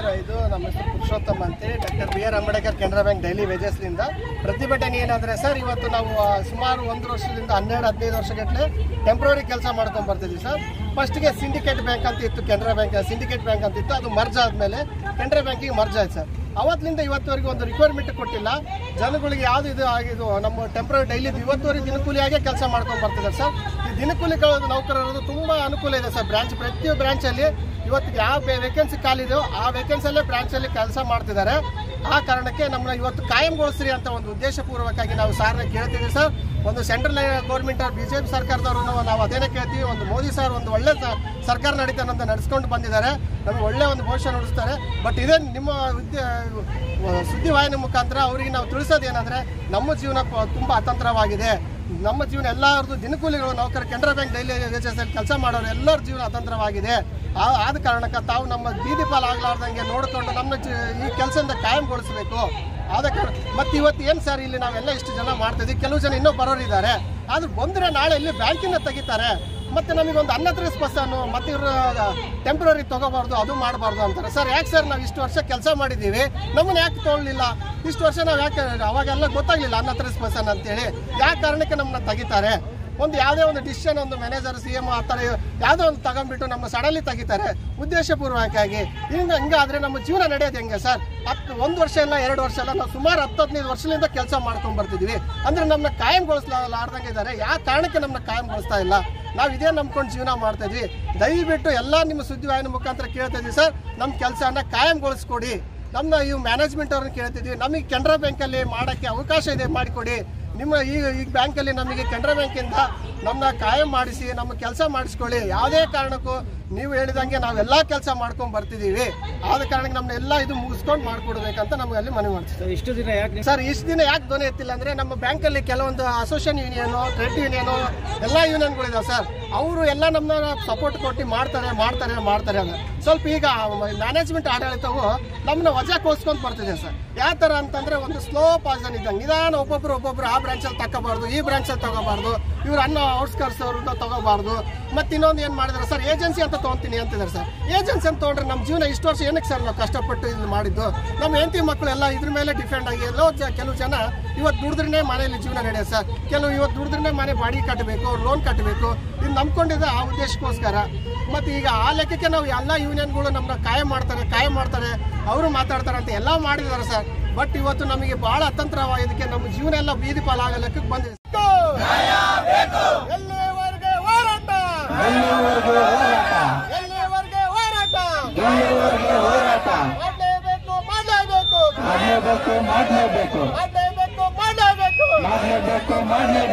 ಇದು ನಮ್ಮ ಹೆಸರು ಪುರುಷೋತ್ತಮ್ ಅಂತ doctor B R Ambedkar Canara bank daily ವೇಜಸ್ನಿಂದ ಪ್ರತಿಭಟನೆ ಏನಂದ್ರೆ ಸರ್ ಇವತ್ತು ನಾವು ಆ, ಸುಮಾರು ಒಂದು ವರ್ಷದಿಂದ ಹನ್ನೆರಡು ಹದಿನೈದು ವರ್ಷಗಟ್ಟಲೆ ಟೆಂಪ್ರವರಿ ಕೆಲಸ ಮಾಡ್ಕೊಂಡು ಬರ್ತಿದ್ವಿ ಸರ್ ಫಸ್ಟ್ಗೆ ಸಿಂಡಿಕೇಟ್ ಬ್ಯಾಂಕ್ ಅಂತ ಇತ್ತು ಕೆನರಾ ಬ್ಯಾಂಕ್ ಸಿಂಡಿಕೇಟ್ ಬ್ಯಾಂಕ್ ಅಂತ ಇತ್ತು ಅದು ಮರ್ಜ್ ಆದಮೇಲೆ ಕೆನರಾ ಬ್ಯಾಂಕಿಗೆ ಮರ್ಜ್ ಆಯ್ತು ಸರ್ ಅವತ್ತಿನಿಂದ ಇವತ್ತುವರೆಗೂ ಒಂದು ರಿಕ್ವೈರ್ಮೆಂಟ್ ಕೊಟ್ಟಿಲ್ಲ ಜನಗಳಿಗೆ ಯಾವುದು ಇದು ಆಗಿದು ನಮ್ಮ ಟೆಂಪ್ರರಿ ಡೈಲಿ ಇವತ್ತುವರೆಗೆ ದಿನಕೂಲಿಯಾಗೆ ಕೆಲಸ ಮಾಡ್ಕೊಂಡು ಬರ್ತಿದ್ದಾರೆ ಸರ್ ಈ ದಿನಕೂಲಿಗಳ ನೌಕರರದು ತುಂಬ ಅನುಕೂಲ ಇದೆ ಸರ್ ಬ್ರಾಂಚ್ ಪ್ರತಿ ಬ್ರಾಂಚಲ್ಲಿ ಇವತ್ತಿಗೆ ಯಾವ ವೇಕೆನ್ಸಿ ಖಾಲಿದೆಯೋ ಆ ವೇಕೆನ್ಸಿಯಲ್ಲೇ ಬ್ರಾಂಚಲ್ಲಿ ಕೆಲಸ ಮಾಡ್ತಿದ್ದಾರೆ ಆ ಕಾರಣಕ್ಕೆ ನಮ್ಮನ್ನ ಇವತ್ತು ಕಾಯಂಗೊಳಿಸ್ರಿ ಅಂತ ಒಂದು ಉದ್ದೇಶಪೂರ್ವಕವಾಗಿ ನಾವು ಸಾರ್ನ ಕೇಳ್ತೀವಿ ಸರ್ ಒಂದು central government B J P ಸರ್ಕಾರದವರು ನಾವು ಅದೇನೇ ಕೇಳ್ತೀವಿ ಒಂದು ಮೋದಿ ಸರ್ ಒಂದು ಒಳ್ಳೆ ಸ- ಸರ್ಕಾರ ನಡೀತಾನಂತ ನಡೆಸ್ಕೊಂಡು ಬಂದಿದ್ದಾರೆ ನಮಗೆ ಒಳ್ಳೆ ಒಂದು ಭವಿಷ್ಯ ನುಡಿಸ್ತಾರೆ ಬಟ್ ಇದೇ ನಿಮ್ಮ ವಿದ್ಯೆ ಸುದ್ದಿವಾಹಿನಿ ಮುಖಾಂತರ ಅವರಿಗೆ ನಾವು ತಿಳಿಸೋದು ಏನಂದರೆ ನಮ್ಮ ಜೀವನ ಪ- ತುಂಬ ಅತಂತ್ರವಾಗಿದೆ ನಮ್ಮ ಜೀವನ ಎಲ್ಲರದ್ದು ದಿನಕೂಲಿಗಳು ನೌಕರ ಕೆನರಾ ಬ್ಯಾಂಕ್ ಡೈಲಿ ವೇಜಸ್ ಕೆಲಸ ಮಾಡೋರು ಎಲ್ಲರ ಜೀವನ ಅತಂತ್ರವಾಗಿದೆ ಆ- ಆದ ಕಾರಣಕ್ಕೆ ತಾವು ನಮ್ಮ ಬೀದಿ ಪಾಲು ಆಗ್ಲಾರ್ದಂಗೆ ನೋಡಿಕೊಂಡು ನಮ್ಮ ಜೀ- ಈ ಕೆಲಸದಿಂದ ಕಾಯಂಗೊಳಿಸಬೇಕು ಆದ ಕಾರಣ ಮತ್ತೆ ಇವತ್ತು ಏನು ಸರ್ ಇಲ್ಲಿ ನಾವೆಲ್ಲ ಇಷ್ಟು ಜನ ಮಾಡ್ತಿದ್ವಿ ಕೆಲವು ಜನ ಇನ್ನೂ ಬರೋರು ಇದ್ದಾರೆ ಆದ್ರೆ ಬಂದರೆ ನಾಳೆ ಇಲ್ಲಿ ಬ್ಯಾಂಕಿಂದ ತೆಗಿತಾರೆ ಮತ್ತೆ ನಮಗೊಂದು ಅನ್ನತ್ರಿಸ್ ಬಸ್ಸನ್ನು ಮತ್ತೆ ಇವರು ಟೆಂಪ್ರರಿ ತಗೋಬಾರ್ದು ಅದು ಮಾಡಬಾರ್ದು ಅಂತಾರೆ ಸರ್ ಯಾಕೆ ಸರ್ ನಾವು ಇಷ್ಟು ವರ್ಷ ಕೆಲಸ ಮಾಡಿದ್ದೀವಿ ನಮ್ಮನ್ನ ಯಾಕೆ ತೊಗೊಳ್ಳಿಲ್ಲ ಇಷ್ಟು ವರ್ಷ ನಾವು ಯಾಕೆ ಅವಾಗೆಲ್ಲ ಗೊತ್ತಾಗಲಿಲ್ಲ ಅನ್ನತ್ರಿಸ್ ಬಸ್ಸನ್ನು ಅಂತೇಳಿ ಯಾವ ಕಾರಣಕ್ಕೆ ನಮ್ಮನ್ನ ತೆಗಿತಾರೆ ಒಂದು ಯಾವುದೇ ಒಂದು ಡಿಸಿಷನ್ ಒಂದು ಮ್ಯಾನೇಜರ್ ಸಿ ಎಮ್ ಆ ಥರ ಯಾವುದೋ ಒಂದು ತಗೊಂಡ್ಬಿಟ್ಟು ನಮ್ಮ ಸಡನ್ಲಿ ತೆಗಿತಾರೆ ಉದ್ದೇಶಪೂರ್ವಕವಾಗಿ ಹಿಂಗೆ ಹಿಂಗಾದ್ರೆ ನಮ್ಮ ಜೀವನ ನಡೆಯೋದು ಹೆಂಗೆ ಸರ್ ಹತ್ತು ಒಂದು ವರ್ಷ ಇಲ್ಲ ಎರಡು ವರ್ಷ ಇಲ್ಲ ನಾವು ಸುಮಾರು ಹತ್ತು ಹದಿನೈದು ವರ್ಷದಿಂದ ಕೆಲಸ ಮಾಡ್ಕೊಂಡು ಬರ್ತಿದ್ವಿ ಅಂದ್ರೆ ನಮ್ಮನ್ನ ಕಾಯಂಗೊಳಿಸ್ಲಾರ್ದಂಗೆ ಇದ್ದಾರೆ ಯಾವ ಕಾರಣಕ್ಕೆ ನಮ್ಮನ್ನ ಕಾಯಂಗೊಳಿಸ್ತಾ ಇಲ್ಲ ನಾವು ಇದೇ ನಂಬ್ಕೊಂಡು ಜೀವನ ಮಾಡ್ತಾ ಇದ್ವಿ ದಯವಿಟ್ಟು ಎಲ್ಲ ನಿಮ್ಮ ಸುದ್ದಿವಾಹಿನಿ ಮುಖಾಂತರ ಕೇಳ್ತಾ ಇದ್ವಿ ಸರ್ ನಮ್ಮ ಕೆಲಸನ ಕಾಯಂಗೊಳಿಸ್ಕೊಡಿ ನಮ್ಮ ಈ ಮ್ಯಾನೇಜ್ಮೆಂಟ್ ಅವ್ರನ್ನ ಕೇಳ್ತಿದ್ವಿ ನಮಗೆ ಕೆನರಾ ಬ್ಯಾಂಕಲ್ಲಿ ಮಾಡೋಕ್ಕೆ ಅವಕಾಶ ಇದೆ ಮಾಡಿಕೊಡಿ ನಿಮ್ಮ ಈ ಈ ಬ್ಯಾಂಕಲ್ಲಿ ನಮಗೆ ಕೆನರಾ ಬ್ಯಾಂಕಿಂದ ನಮ್ಮನ್ನ ಕಾಯಂ ಮಾಡಿಸಿ ನಮ್ಮ ಕೆಲಸ ಮಾಡಿಸ್ಕೊಳ್ಳಿ ಯಾವುದೇ ಕಾರಣಕ್ಕೂ ನೀವು ಹೇಳಿದಂಗೆ ನಾವೆಲ್ಲ ಕೆಲಸ ಮಾಡ್ಕೊಂಡು ಬರ್ತಿದ್ದೀವಿ ಆದ ಕಾರಣಕ್ಕೆ ನಮ್ಮನ್ನ ಎಲ್ಲ ಇದು ಮುಗಿಸ್ಕೊಂಡು ಮಾಡ್ಕೊಡ್ಬೇಕಂತ ನಮಗೆ ಅಲ್ಲಿ ಮನವಿ ಮಾಡ್ತೀವಿ ಇಷ್ಟು ದಿನ ಯಾಕೆ ಸರ್ ಇಷ್ಟು ದಿನ ಯಾಕೆ ಧ್ವನಿ ಎತ್ತಿಲ್ಲ ಅಂದ್ರೆ ನಮ್ಮ ಬ್ಯಾಂಕಲ್ಲಿ ಕೆಲವೊಂದು ಅಸೋಸಿಯೇಷನ್ ಯೂನಿಯನು ಟ್ರೇಡ್ ಯೂನಿಯನು ಎಲ್ಲ ಯೂನಿಯನ್ಗಳಿದಾವೆ ಸರ್ ಅವರು ಎಲ್ಲ ನಮ್ಮನ್ನ ಸಪೋರ್ಟ್ ಕೊಟ್ಟು ಮಾಡ್ತಾರೆ ಮಾಡ್ತಾರೆ ಮಾಡ್ತಾರೆ ಅಂತ ಸ್ವಲ್ಪ ಈಗ ಮ್ಯಾನೇಜ್ಮೆಂಟ್ ಆಡಳಿತವು ನಮ್ಮನ್ನ ವಜಾ ಕೋಸ್ಕೊಂಡ್ ಬರ್ತಿದೆ ಸರ್ ಯಾವ ಥರ ಅಂತಂದ್ರೆ ಒಂದು ಸ್ಲೋ ಪಾಯ್ಸನ್ ಇದ್ದಂಗೆ ನಿಧಾನ ಒಬ್ಬೊಬ್ರು ಒಬ್ಬೊಬ್ರು ಆ ಬ್ರಾಂಚಲ್ಲಿ ತಗೋಬಾರ್ದು ಈ ಬ್ರಾಂಚಲ್ಲಿ ತಗೋಬಾರ್ದು ಇವ್ರು ಅನ್ನ ಔಟ್ಸ್ಕರ್ಸ್ ಅವ್ರನ್ನ ತಗೋಬಾರ್ದು ಮತ್ತೆ ಇನ್ನೊಂದು ಏನು ಮಾಡಿದಾರೆ ಸರ್ ಏಜೆನ್ಸಿ ಅಂತ ತೊಗೊಂತೀನಿ ಅಂತಿದ್ದಾರೆ ಸರ್ ಏಜೆನ್ಸಿ ಅಂತ ತೊಗೊಂಡ್ರೆ ನಮ್ಮ ಜೀವನ ಇಷ್ಟು ವರ್ಷ ಏನಕ್ಕೆ ಸರ್ ನಾವು ಕಷ್ಟಪಟ್ಟು ಇದು ಮಾಡಿದ್ದು ನಮ್ಮ ಹೆಂಡತಿ ಮಕ್ಕಳೆಲ್ಲ ಇದ್ರ ಮೇಲೆ ಡಿಪೆಂಡ್ ಆಗಿ ಎಲ್ಲೋ ಜ- ಕೆಲವು ಜನ ಇವತ್ತು ದುಡಿದ್ರೇ ಮನೆಯಲ್ಲಿ ಜೀವನ ನಡೆಯೋದು ಸರ್ ಕೆಲವು ಇವತ್ತು ದುಡಿದ್ರೇ ಮನೆ ಬಾಡಿಗೆ ಕಟ್ಟಬೇಕು ಲೋನ್ ಕಟ್ಟಬೇಕು ಇದು ನಂಬ್ಕೊಂಡಿದ್ದೆ ಆ ಉದ್ದೇಶಕ್ಕೋಸ್ಕರ ಮತ್ತೆ ಈಗ ಆ ಲೆಕ್ಕಕ್ಕೆ ನಾವು ಎಲ್ಲ ಯೂನಿಯನ್ಗಳು ನಮ್ಮನ್ನ ಕಾಯ ಮಾಡ್ತಾರೆ ಕಾಯ ಮಾಡ್ತಾರೆ ಅವರು ಮಾತಾಡ್ತಾರೆ ಅಂತ ಎಲ್ಲ ಮಾಡಿದ್ದಾರೆ ಸರ್ ಬಟ್ ಇವತ್ತು ನಮಗೆ ಬಹಳ ಅತಂತ್ರವಾಗಿದ್ದಕ್ಕೆ ನಮ್ಮ ಜೀವನ ಎಲ್ಲ ಬೀದಿ ಪಾಲಾಗೋ ಲೆಕ್ಕಕ್ಕೆ ಬಂದಿದೆ ಎಲ್ಲಿವರೆಗೆ ಹೋರಾಟ ಎಲ್ಲಿವರೆಗೂ ಹೋರಾಟ ಎಲ್ಲಿವರೆಗೆ ಹೋರಾಟ ಎಲ್ಲಿವರೆಗೂ ಹೋರಾಟ ಮಾಡಲೇಬೇಕು ಮಾಡಲೇಬೇಕು ಮಾಡಲೇಬೇಕು ಮಾಡಲೇಬೇಕು ಮಾಡಲೇಬೇಕು ಮಾಡಲೇಬೇಕು ಮಾಡಲೇಬೇಕು ಮಾಡಲೇಬೇಕು